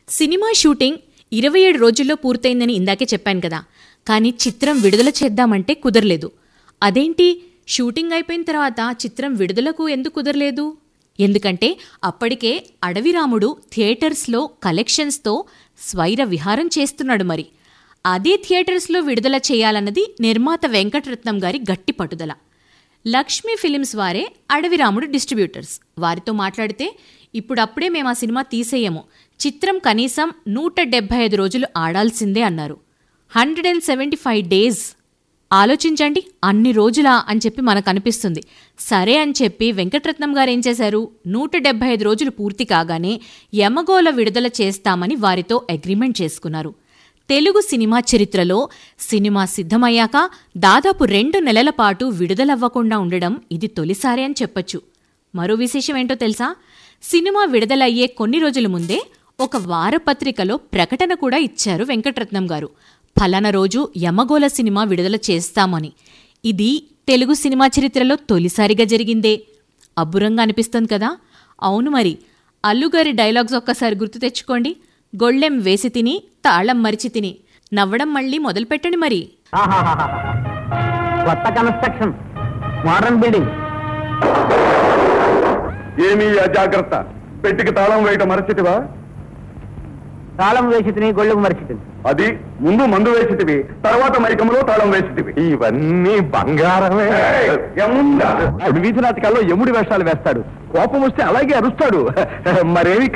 Cinema shooting ఇరవై ఏడు రోజుల్లో పూర్తయిందని ఇందాకే చెప్పాను కదా కానీ చిత్రం విడుదల చేద్దామంటే కుదరలేదు అదేంటి షూటింగ్ అయిపోయిన తర్వాత చిత్రం విడుదలకు ఎందుకు కుదరలేదు ఎందుకంటే అప్పటికే అడవిరాముడు థియేటర్స్లో కలెక్షన్స్తో స్వైర విహారం చేస్తున్నాడు మరి అదే థియేటర్స్లో విడుదల చేయాలన్నది నిర్మాత వెంకటరత్నం గారి గట్టి పట్టుదల లక్ష్మీ ఫిలిమ్స్ వారే అడవిరాముడు డిస్ట్రిబ్యూటర్స్ వారితో మాట్లాడితే ఇప్పుడప్పుడే మేము ఆ సినిమా తీసేయము చిత్రం కనీసం నూట డెబ్బై ఐదు రోజులు ఆడాల్సిందే అన్నారు hundred and seventy five days ఆలోచించండి అన్ని రోజులా అని చెప్పి మనకు అనిపిస్తుంది సరే అని చెప్పి వెంకటరత్నం గారు ఏం చేశారు నూట డెబ్బై ఐదు రోజులు పూర్తి కాగానే యమగోళ విడుదల చేస్తామని వారితో అగ్రిమెంట్ చేసుకున్నారు తెలుగు సినిమా చరిత్రలో సినిమా సిద్ధమయ్యాక దాదాపు రెండు నెలల పాటు విడుదలవ్వకుండా ఉండడం ఇది తొలిసారి అని చెప్పొచ్చు మరో విశేషం ఏంటో తెలుసా సినిమా విడుదలయ్యే కొన్ని రోజుల ముందే ఒక వారపత్రికలో ప్రకటన కూడా ఇచ్చారు వెంకటరత్నం గారు ఫలానా రోజు యమగోళ సినిమా విడుదల చేస్తామని ఇది తెలుగు సినిమా చరిత్రలో తొలిసారిగా జరిగిందే అబ్బురంగా అనిపిస్తుంది కదా అవును మరి అల్లుగారి డైలాగ్స్ ఒక్కసారి గుర్తు తెచ్చుకోండి గొళ్ళెం వేసి తిని తాళం మరిచి తిని నవ్వడం మళ్ళీ మొదలుపెట్టండి మరి ఆహాహాహా. కొత్త కన్స్ట్రక్షన్ మోడర్న్ బిల్డింగ్ ఏమీ అజాగ్రత్త పెట్టికి తాళం వేయటం మరచితివా తాళం వేసి తిని గొళ్ళకు మరిచితుంది అది ముందు మందు వేసితివి తర్వాత మైకంలో తాళం వేసితివి ఇవన్నీ బంగారమే వీధి నాటకాల్లో యముడి వేషాలు వేస్తాడు కోపం వస్తే అలాగే అరుస్తాడు మరేమి